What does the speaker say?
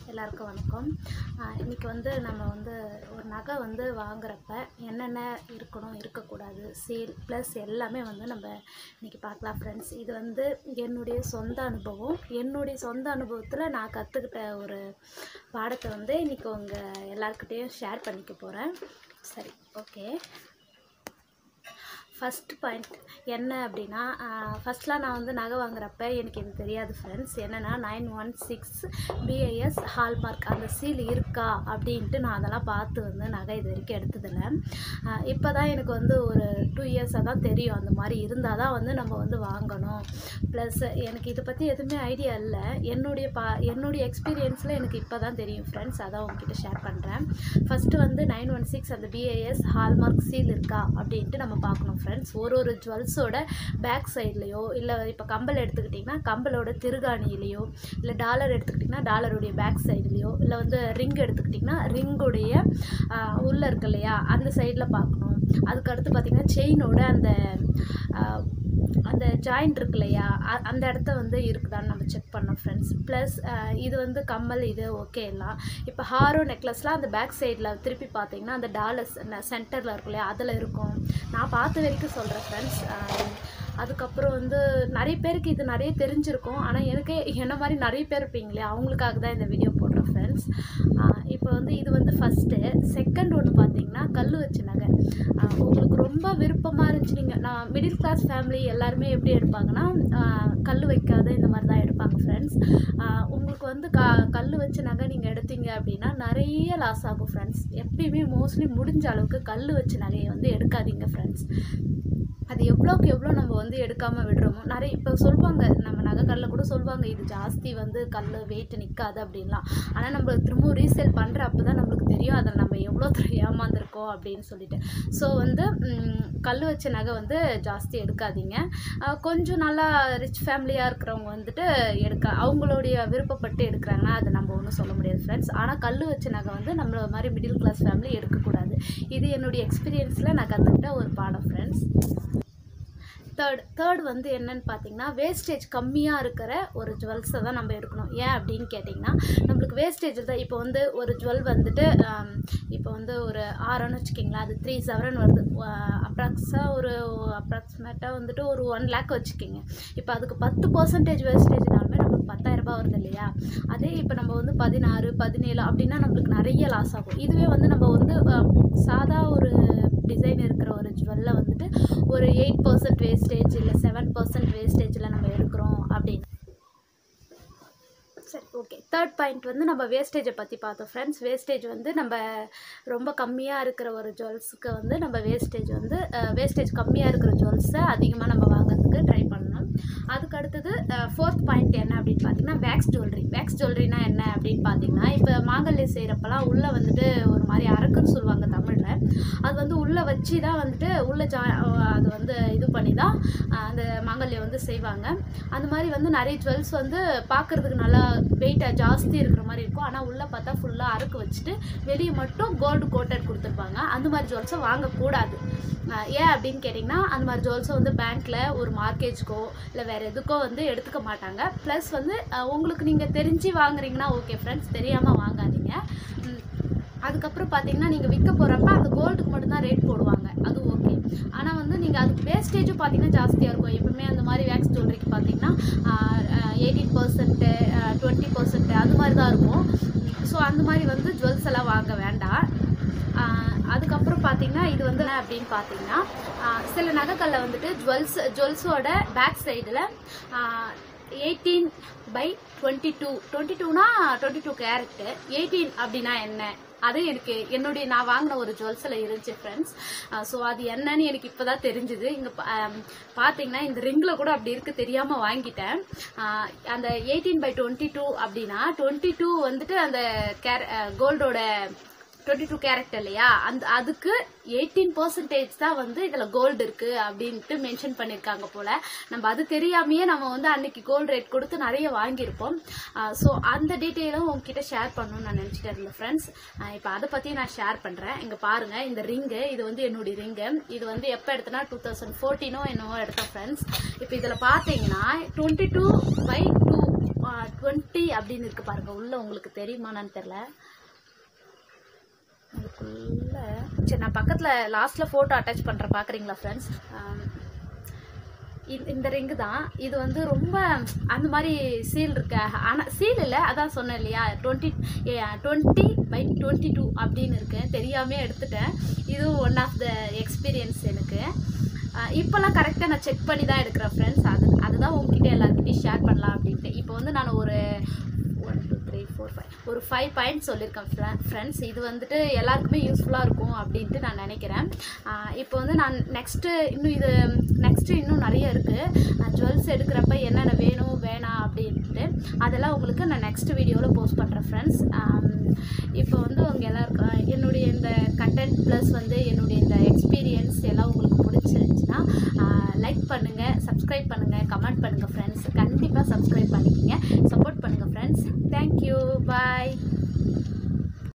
எல்லாருக்கும் வணக்கம் ஆஹ் இன்னைக்கு வந்து நம்ம வந்து ஒரு நகை வந்து வாங்குறப்ப என்னென்ன இருக்கணும் இருக்கக்கூடாது சேல் ப்ளஸ் எல்லாமே வந்து நம்ம இன்னைக்கு பார்க்கலாம் ஃப்ரெண்ட்ஸ் இது வந்து என்னுடைய சொந்த அனுபவம் என்னுடைய சொந்த அனுபவத்தில் நான் கற்றுக்கிட்ட ஒரு பாடத்தை வந்து இன்னைக்கு உங்கள் எல்லாருக்கிட்டேயும் ஷேர் பண்ணிக்க போகிறேன் சரி ஓகே ஃபஸ்ட் பாயிண்ட் என்ன அப்படின்னா ஃபஸ்ட்லாம் நான் வந்து நகை வாங்குறப்ப எனக்கு இது தெரியாது ஃப்ரெண்ட்ஸ் என்னென்னா nine one six BIS hallmark அந்த சீல் இருக்கா அப்படின்ட்டு நான் அதெல்லாம் பார்த்து வந்து நகை இது வரைக்கும் எடுத்ததில்ல இப்போ தான் எனக்கு வந்து ஒரு டூ இயர்ஸாக தான் தெரியும் அந்த மாதிரி இருந்தால் தான் வந்து நம்ம வந்து வாங்கணும் ப்ளஸ் எனக்கு இதை பற்றி எதுவுமே ஐடியா இல்லை என்னுடைய பா என்னுடைய எக்ஸ்பீரியன்ஸில் எனக்கு இப்போ தான் தெரியும் ஃப்ரெண்ட்ஸ் அதான் உங்ககிட்ட ஷேர் பண்ணுறேன் ஃபஸ்ட்டு வந்து நைன் ஒன் சிக்ஸ் அந்த பிஐஎஸ் ஹால்மார்க் சீல் இருக்கா அப்படின்ட்டு நம்ம பார்க்கணும் ஃப்ரெண்ட்ஸ் ஒரு ஒரு ஜுவல்ஸோட பேக் சைட்லேயோ இல்லை இப்போ கம்பல் எடுத்துக்கிட்டிங்கன்னா கம்பலோட திருகாணியிலையோ இல்லை டாலர் எடுத்துக்கிட்டிங்கன்னா டாலருடைய பேக் சைடுலேயோ இல்லை வந்து ரிங் எடுத்துக்கிட்டிங்கன்னா ரிங்குடைய உள்ளே இருக்கு இல்லையா அந்த சைடில் பார்க்கணும் அதுக்கு அடுத்து பார்த்திங்கன்னா செயினோட அந்த ஆஹ், அந்த ஜாயிண்ட் இருக்கு இல்லையா அ- அந்த இடத்த வந்து இருக்குதான்னு நம்ம செக் பண்ணோம் ஃப்ரெண்ட்ஸ் ப்ளஸ் இது வந்து கம்மல் இது ஓகே எல்லாம் இப்போ ஹாரோ நெக்லஸ்லாம் அந்த பேக் சைடில் திருப்பி பார்த்தீங்கன்னா அந்த டாலர்ஸ் சென்டரில் இருக்கும் இல்லையா அதில் இருக்கும் நான் பார்த்த வரைக்கும் சொல்கிறேன் ஃப்ரெண்ட்ஸ் அதுக்கப்புறம் வந்து நிறைய பேருக்கு இது நிறைய தெரிஞ்சிருக்கும் ஆனால் எனக்கு என்ன மாதிரி நிறைய பேர் இருப்பீங்களே அவங்களுக்காக தான் இந்த வீடியோ போடுறேன் ஃப்ரெண்ட்ஸ் இப்போ வந்து இது வந்து ஃபஸ்ட்டு செகண்ட் ஒன்று பார்த்தீங்கன்னா கல் வச்ச நகை ஆஹ் உங்களுக்கு ரொம்ப விருப்பமாக இருந்துச்சு நீங்கள் நான் மிடில் கிளாஸ் ஃபேமிலி எல்லாருமே எப்படி எடுப்பாங்கன்னா ஆஹ் கல் வைக்காத இந்த மாதிரி தான் எடுப்பாங்க ஃப்ரெண்ட்ஸ் உங்களுக்கு வந்து க கல் வச்ச நகை நீங்கள் எடுத்தீங்க அப்படின்னா நிறைய லாஸ் ஆகும் ஃப்ரெண்ட்ஸ் எப்பயுமே மோஸ்ட்லி முடிஞ்ச அளவுக்கு கல் வச்ச நகையை வந்து எடுக்காதீங்க ஃப்ரெண்ட்ஸ் அது எவ்வளோக்கு எவ்வளோ நம்ம வந்து எடுக்காமல் விடுறோமோ நிறைய இப்போ சொல்லுவாங்க நம்ம நகைக்கல்ல கூட சொல்லுவாங்க இது ஜாஸ்தி வந்து கல் வெயிட் நிற்காது அப்படின்லாம் ஆனால் நம்ம திரும்பவும் ரீசேல் பண்ணுற அப்போ தான் நம்மளுக்கு தெரியும் அதில் நம்ம எவ்வளோ தூரம் ஏமாந்துருக்கோம் அப்படின்னு சொல்லிட்டு ஸோ வந்து ம், கல் வச்ச நகை வந்து ஜாஸ்தி எடுக்காதீங்க அஹ் கொஞ்சம் நல்லா ரிச் ஃபேமிலியாக இருக்கிறவங்க வந்துட்டு எடுக்க அவங்களுடைய விருப்பப்பட்டு எடுக்கிறாங்கன்னா அதை நம்ம ஒன்றும் சொல்ல முடியாது ஃப்ரெண்ட்ஸ் ஆனால் கல் வச்ச நகை வந்து நம்மள மாதிரி மிடில் கிளாஸ் ஃபேமிலி எடுக்கக்கூடாது இது என்னுடைய எக்ஸ்பீரியன்ஸில் நான் கற்றுக்கிட்ட ஒரு பாடம் ஃப்ரெண்ட்ஸ் தேர்ட் தேர்ட் வந்து என்னன்னு பார்த்தீங்கன்னா வேஸ்டேஜ் கம்மியாக இருக்கிற ஒரு ஜுவல்ஸை தான் நம்ம எடுக்கணும் ஏன் அப்படின்னு கேட்டிங்கன்னா நம்மளுக்கு வேஸ்டேஜ் தான் இப்போ வந்து ஒரு ஜுவல் வந்துட்டு ஆம், இப்போ வந்து ஒரு ஆறுன்னு வச்சுக்கிங்களேன் அது த்ரீ செவன் வருது அப்ராக்ஸாக ஒரு அப்ராக்சிமேட்டாக வந்துட்டு ஒரு ஒன் லேக் வச்சுக்கிங்க இப்போ அதுக்கு பத்து பர்சன்டேஜ் வேஸ்டேஜ்னாலுமே நம்மளுக்கு பத்தாயிரம் ரூபாய் வருது இல்லையா அதே இப்போ நம்ம வந்து பதினாறு பதினேழு அப்படின்னா நம்மளுக்கு நிறைய லாஸ் ஆகும் இதுவே வந்து நம்ம வந்து ஆம், சாதா ஒரு டிசைன் இருக்கிற ஒரு ஜுவல்ல வந்துட்டு ஒரு எயிட் பர்சன்ட் வேஸ்டேஜ் இல்லை செவன் பர்சன்ட் வேஸ்டேஜில் நம்ம எடுக்கிறோம் அப்படின்னு சரி ஓகே தேர்ட் பாயிண்ட் வந்து நம்ம வேஸ்டேஜை பற்றி பார்த்தோம் ஃப்ரெண்ட்ஸ் வேஸ்டேஜ் வந்து நம்ம ரொம்ப கம்மியாக இருக்கிற ஒரு ஜுவல்ஸுக்கு வந்து நம்ம வேஸ்டேஜ் வந்து வேஸ்டேஜ் கம்மியாக இருக்கிற ஜுவல்ஸை அதிகமாக நம்ம வாங்குறதுக்கு ட்ரை பண்ணணும் அதுக்கு அடுத்தது ஃபோர்த் பாயிண்ட் என்ன அப்படின்னு பார்த்தீங்கன்னா வேக்ஸ் ஜுவல்லரி வேக்ஸ் ஜுவல்லரினா என்ன அப்படின்னு பார்த்தீங்கன்னா இப்போ மாங்கல்யம் செய்கிறப்பெல்லாம் உள்ளே வந்துட்டு ஒரு மாதிரி அரக்குன்னு சொல்லுவாங்க தமிழில் அது வந்து உள்ளே வச்சு தான் வந்துட்டு உள்ளே ஜா அது வந்து இது பண்ணி தான் அஹ், அந்த மாங்கல்யம் வந்து செய்வாங்க அந்த மாதிரி வந்து நிறைய ஜுவல்ஸ் வந்து பார்க்குறதுக்கு நல்லா வெயிட்டாக ஜாஸ்தி இருக்கிற மாதிரி இருக்கும் ஆனால் உள்ளே பார்த்தா ஃபுல்லாக அறுக்கு வச்சுட்டு வெளியே மட்டும் கோல்டு கோட்டட் கொடுத்துருப்பாங்க அந்த மாதிரி ஜுவல்ஸை வாங்கக்கூடாது அஹ், ஏன் அப்படின்னு கேட்டிங்கன்னா அந்த மாதிரி ஜுவல்ஸை வந்து பேங்க்கில் ஒரு மார்க்கேஜ்க்கோ இல்லை வேறு எதுக்கோ வந்து எடுத்துக்க மாட்டாங்க ப்ளஸ் வந்து அஹ், உங்களுக்கு நீங்கள் தெரிஞ்சு வாங்குறீங்கன்னா ஓகே ஃப்ரெண்ட்ஸ் தெரியாமல் வாங்காதீங்க ம், அதுக்கப்புறம் பார்த்தீங்கன்னா நீங்கள் விற்க போகிறப்ப அந்த கோல்டுக்கு மட்டும்தான் ரேட் போடுவாங்க அது ஓகே ஆனால் வந்து நீங்கள் அதுக்கு வேஸ்டேஜும் பார்த்தீங்கன்னா ஜாஸ்தியாக இருக்கும் எப்பவுமே அந்த மாதிரி வேக்ஸ் ஜுவல்லரிக்கு பார்த்தீங்கன்னா எயிட்டீன் பர்சன்ட்டு டுவெண்ட்டி பர்சன்ட் அது மாதிரி தான் இருக்கும் ஸோ அந்த மாதிரி வந்து ஜுவல்ஸ் எல்லாம் வாங்க வேண்டாம் ஆஹ் அதுக்கப்புறம் பார்த்தீங்கன்னா இது வந்து என்ன அப்படின்னு பார்த்தீங்கன்னா ஆஹ் சில நகைக்கல்ல வந்துட்டு ஜுவல்ஸ் ஜுவல்ஸோட பேக் சைடில் eighteen by twenty two twenty டூனா டுவெண்ட்டி டூ கேரட்டு எயிட்டீன் அப்படின்னா என்ன அது எனக்கு என்னுடைய நான் வாங்கின ஒரு ஜுவல்ஸில் இருந்துச்சு ஃப்ரெண்ட்ஸ் ஸோ அது என்னன்னு எனக்கு இப்போ தான் தெரிஞ்சுது இங்கே பார்த்தீங்கன்னா இந்த ரிங்கில் கூட அப்படி இருக்கு தெரியாமல் வாங்கிட்டேன் ஆஹ் அந்த எயிட்டீன் பை டுவெண்ட்டி டூ அப்படின்னா டுவெண்ட்டி டூ வந்துட்டு அந்த கேர கோல்டோட டுவெண்ட்டி டூ கேரட் இல்லையா அந்த அதுக்கு எயிட்டீன் பர்சன்டேஜ் தான் வந்து இதில் கோல்டு இருக்கு அப்படின்ட்டு மென்ஷன் பண்ணியிருக்காங்க போல நம்ம அது தெரியாமையே நம்ம வந்து அன்னைக்கு கோல்டு ரேட் கொடுத்து நிறைய வாங்கியிருப்போம் ஸோ அந்த டீட்டெயிலும் உங்ககிட்ட ஷேர் பண்ணணும்னு நான் நினச்சிட்டு இருந்தேன் ஃப்ரெண்ட்ஸ் இப்போ அதை பற்றி நான் ஷேர் பண்ணுறேன் இங்கே பாருங்க இந்த ரிங்கு இது வந்து என்னுடைய ரிங்கு இது வந்து எப்போ எடுத்தனா டூ தௌசண்ட் ஃபோர்டீனோ என்னவோ எடுத்தேன் ஃப்ரெண்ட்ஸ் இப்போ இதில் பார்த்தீங்கன்னா twenty two by two twenty அப்படின்னு இருக்கு பாருங்க உள்ள உங்களுக்கு தெரியுமான்னு தெரில அதுக்குள்ள சரி நான் பக்கத்தில் லாஸ்ட்டில் ஃபோட்டோ அட்டாச் பண்ணுறேன் பார்க்குறீங்களா ஃப்ரெண்ட்ஸ் இந்த ரிங்கு தான் இது வந்து ரொம்ப அந்த மாதிரி சீல் இருக்க ஆனால் சீல் இல்லை அதான் சொன்னேன் இல்லையா twenty twenty by twenty two அப்படின்னு இருக்கு தெரியாமே எடுத்துட்டேன் இது ஒன் ஆஃப் த எக்ஸ்பீரியன்ஸ் எனக்கு அஹ் இப்போல்லாம் கரெக்டாக நான் செக் பண்ணி தான் எடுக்கிறேன் ஃப்ரெண்ட்ஸ் அது அதுதான் உங்ககிட்ட எல்லாருக்கிட்டையும் ஷேர் பண்ணலாம் அப்படின்ட்டு இப்போ வந்து நான் ஒரு one two three four five ஒரு ஃபைவ் பாயிண்ட் சொல்லியிருக்கேன் ஃப்ரெண்ட்ஸ் இது வந்துட்டு எல்லாருக்குமே யூஸ்ஃபுல்லாக இருக்கும் அப்படின்ட்டு நான் நினைக்கிறேன் ஆஹ் இப்போ வந்து நான் நெக்ஸ்ட்டு இன்னும் இது நெக்ஸ்ட்டு இன்னும் நிறைய இருக்குது ஜுவல்ஸ் எடுக்கிறப்ப என்னென்ன வேணும் வேணாம் அப்படின்ட்டு அதெல்லாம் உங்களுக்கு நான் நெக்ஸ்ட் வீடியோவில் போஸ்ட் பண்ணுறேன் ஃப்ரெண்ட்ஸ் இப்போ வந்து உங்கள் எல்லாருக்கும் என்னுடைய இந்த கண்டென்ட் ப்ளஸ் வந்து என்னுடைய இந்த எக்ஸ்பீரியன்ஸ் எல்லாம் உங்களுக்கு பிடிச்சிருந்துச்சுன்னா லைக் பண்ணுங்கள் சப்ஸ்கிரைப் பண்ணுங்கள் கமெண்ட் பண்ணுங்கள் ஃப்ரெண்ட்ஸ் கண்டிப்பாக சப்ஸ்கிரைப் பண்ணிக்கிங்க சப்போர்ட் பண்ணுங்கள் ஃப்ரெண்ட்ஸ் தேங்க்யூ பாய்